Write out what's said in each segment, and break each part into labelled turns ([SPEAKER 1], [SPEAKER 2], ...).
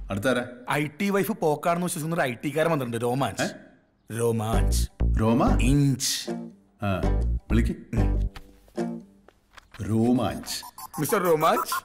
[SPEAKER 1] അടുത്താരാ
[SPEAKER 2] I T wife പോക്കാണെന്ന് വിശ്വസിക്കുന്ന ഒരു ഐ ടിക്കാരൻ വന്നിട്ടുണ്ട് രോമാഞ്ച് രോമാഞ്ച്
[SPEAKER 1] രോമ
[SPEAKER 2] ഇഞ്ച്
[SPEAKER 1] ആ വിളിക്ക് Romanch
[SPEAKER 2] mister Romanch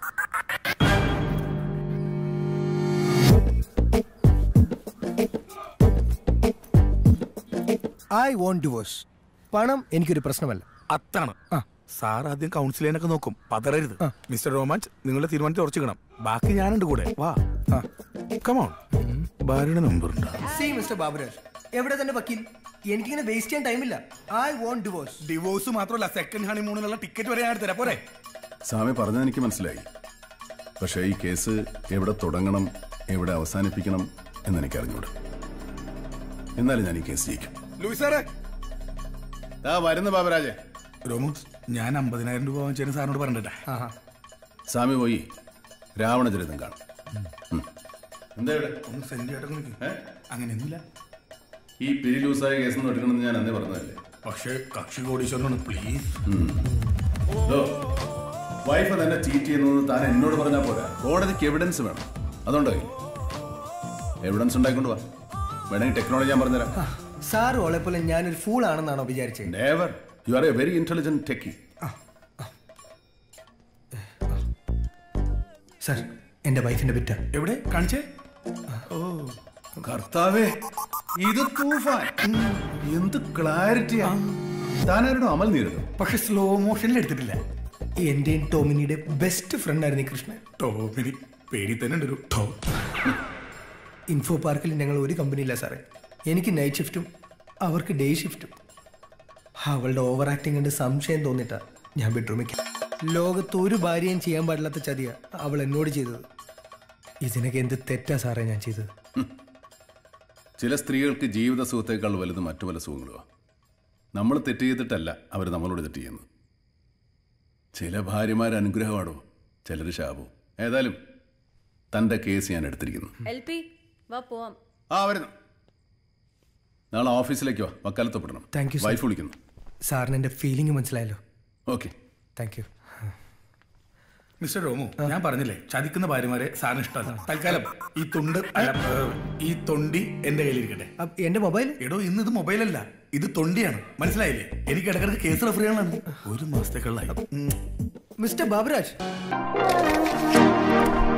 [SPEAKER 3] I want divorce പണം എനിക്കൊരു പ്രശ്നമല്ല
[SPEAKER 2] അത്താണ് സാർ ആദ്യം കൗൺസിൽ ചെയ്യാനൊക്കെ നോക്കും പതറരുത് മിസ്റ്റർ രോമാഞ്ച് നിങ്ങളുടെ തീരുമാനത്തിൽ ഉറച്ചിക്കണം ബാക്കി ഞാനുണ്ട് കൂടെ വാ കമോൺ ഭാര്യയുടെ നമ്പർ ഉണ്ടോ
[SPEAKER 3] സി മിസ്റ്റർ ബാബുരാജ് എവിടെ തന്നെ വക്കീൽ എനിക്കിങ്ങനെ വേസ്റ്റ് ചെയ്യാൻ ടൈമില്ല ഐ വോണ്ട് ഡിവോഴ്സ്
[SPEAKER 2] ഡിവോഴ്സ് മാത്രമല്ല സെക്കൻഡ് ഹണിമൂണിനുള്ള ടിക്കറ്റ് വരെ ഞാൻ എടുത്തരാ പോരെ
[SPEAKER 1] സ്വാമി പറഞ്ഞത് എനിക്ക് മനസ്സിലായി പക്ഷേ ഈ കേസ് എവിടെ തുടങ്ങണം എവിടെ അവസാനിപ്പിക്കണം എന്ന് എനിക്ക് അറിഞ്ഞൂടാ എന്നാലും ഞാൻ ഈ കേസ് ജയിക്കും
[SPEAKER 2] ലൂയിസ് സാറേ
[SPEAKER 1] ദാ വരുന്നു ബാബരാജെ
[SPEAKER 2] രോമു ഞാൻ അമ്പതിനായിരം രൂപ വാങ്ങിച്ചതിന് സാറിനോട് പറഞ്ഞിട്ടെ
[SPEAKER 1] സ്വാമി പോയി രാവണചരിതം കാണും ഉം. എന്താ ഇവിടെ
[SPEAKER 2] ഒന്ന് സെന്റ് ആയിട്ടൊക്കെ നിൽക്കും അങ്ങനെയൊന്നുമില്ല
[SPEAKER 1] ഈ പിരി ലൂസായ കേസ് ഒന്ന് എടുക്കണമെന്ന് ഞാൻ അന്നേ പറഞ്ഞതല്ലേ
[SPEAKER 2] പക്ഷേ കക്ഷി കോടീശ്വരനാണ് പ്ലീസ്
[SPEAKER 1] വൈഫ് തന്നെ ചീറ്റ് ചെയ്യുന്നത് താൻ എന്നോട് പറഞ്ഞാൽ പോരാ കോടതിക്ക് എവിഡൻസ് വേണം അതുണ്ടോ എവിഡൻസ് ഉണ്ടായിക്കൊണ്ട് വാ വേണമെങ്കിൽ ടെക്നോളജി ഞാൻ പറഞ്ഞുതരാം
[SPEAKER 3] സാർ ഓളെ പോലെ ഞാനൊരു ഫൂൾ ആണെന്നാണോ വിചാരിച്ചത്
[SPEAKER 1] never you are a very intelligent techie
[SPEAKER 3] sir എന്റെ വൈഫിന്റെ ബിറ്റ
[SPEAKER 2] എവിടെ കാണിച്ചേ
[SPEAKER 1] കർത്താവേ ഇത് തൂഫാൻ എന്ത് ക്ലാരിറ്റിയാ താനാരുടെ അമൽ നീരുന്നു
[SPEAKER 2] പക്ഷെ സ്ലോ മോഷനിൽ എടുത്തിട്ടില്ല
[SPEAKER 3] എന്റെയും ടോമിനിയുടെ ബെസ്റ്റ് ഫ്രണ്ട് ആയിരുന്നു ഈ കൃഷ്ണൻ
[SPEAKER 2] ടോമിനി പേടി തന്നെ ഉണ്ട് ഒരു ടോ
[SPEAKER 3] ഇൻഫോ പാർക്കിൽ ഞങ്ങൾ ഒരു കമ്പനിയില്ല സാറേ എനിക്ക് നൈറ്റ് ഷിഫ്റ്റും അവർക്ക് ഡേ ഷിഫ്റ്റും അവളുടെ ഓവർ ആക്ടിങ് കണ്ട് സംശയം തോന്നിട്ടാ ഞാൻ ബെഡ്റൂമിൽ ലോകത്ത് ഒരു ഭാര്യയും ചെയ്യാൻ പാടില്ലാത്ത ചതിയാ അവൾ എന്നോട് ചെയ്തത് ഇതിനൊക്കെ എന്ത് തെറ്റാ സാറേ ഞാൻ ചെയ്തത്
[SPEAKER 1] ചില സ്ത്രീകൾക്ക് ജീവിത സുഖത്തേക്കാൾ വലുത് മറ്റു പല സുഖങ്ങളുമാണ് നമ്മൾ തെറ്റ് ചെയ്തിട്ടല്ല അവർ നമ്മളോട് തെറ്റ് ചെയ്യുന്നത് ചില ഭാര്യമാർ അനുഗ്രഹമാണോ ചിലർ ശാപവും ഏതായാലും തൻ്റെ കേസ് ഞാൻ എടുത്തിരിക്കുന്നു
[SPEAKER 4] എൽ പി വാ പോവാം
[SPEAKER 1] ആ വരുന്നു നാളെ ഓഫീസിലേക്ക് വാ വക്കാലത്തപ്പെടണം
[SPEAKER 3] താങ്ക് യു
[SPEAKER 1] വൈഫ് വിളിക്കുന്നു
[SPEAKER 3] സാറിന് എൻ്റെ ഫീലിംഗ് മനസ്സിലായല്ലോ
[SPEAKER 1] okay
[SPEAKER 3] thank you
[SPEAKER 2] mister Romu ഞാൻ പറഞ്ഞില്ലേ ചതിക്കുന്ന ഭാര്യമാരെ സാറിന് ഇഷ്ടമല്ല തൽക്കാലം ഈ തുണ്ട് അല്ല, ഏ, ഈ തൊണ്ടി എന്റെ കയ്യിലിരിക്കട്ടെ
[SPEAKER 3] എന്റെ മൊബൈൽ
[SPEAKER 2] എടോ ഇന്ന് ഇത് മൊബൈലല്ല ഇത് തൊണ്ടിയാണ് മനസ്സിലായില്ലേ എനിക്ക് ഇടക്കിടക്ക് കേസ് റെഫർ ചെയ്യണമെന്ന് ഒരു മാസത്തേക്കുള്ളായി
[SPEAKER 3] മിസ്റ്റർ ബാബുരാജ്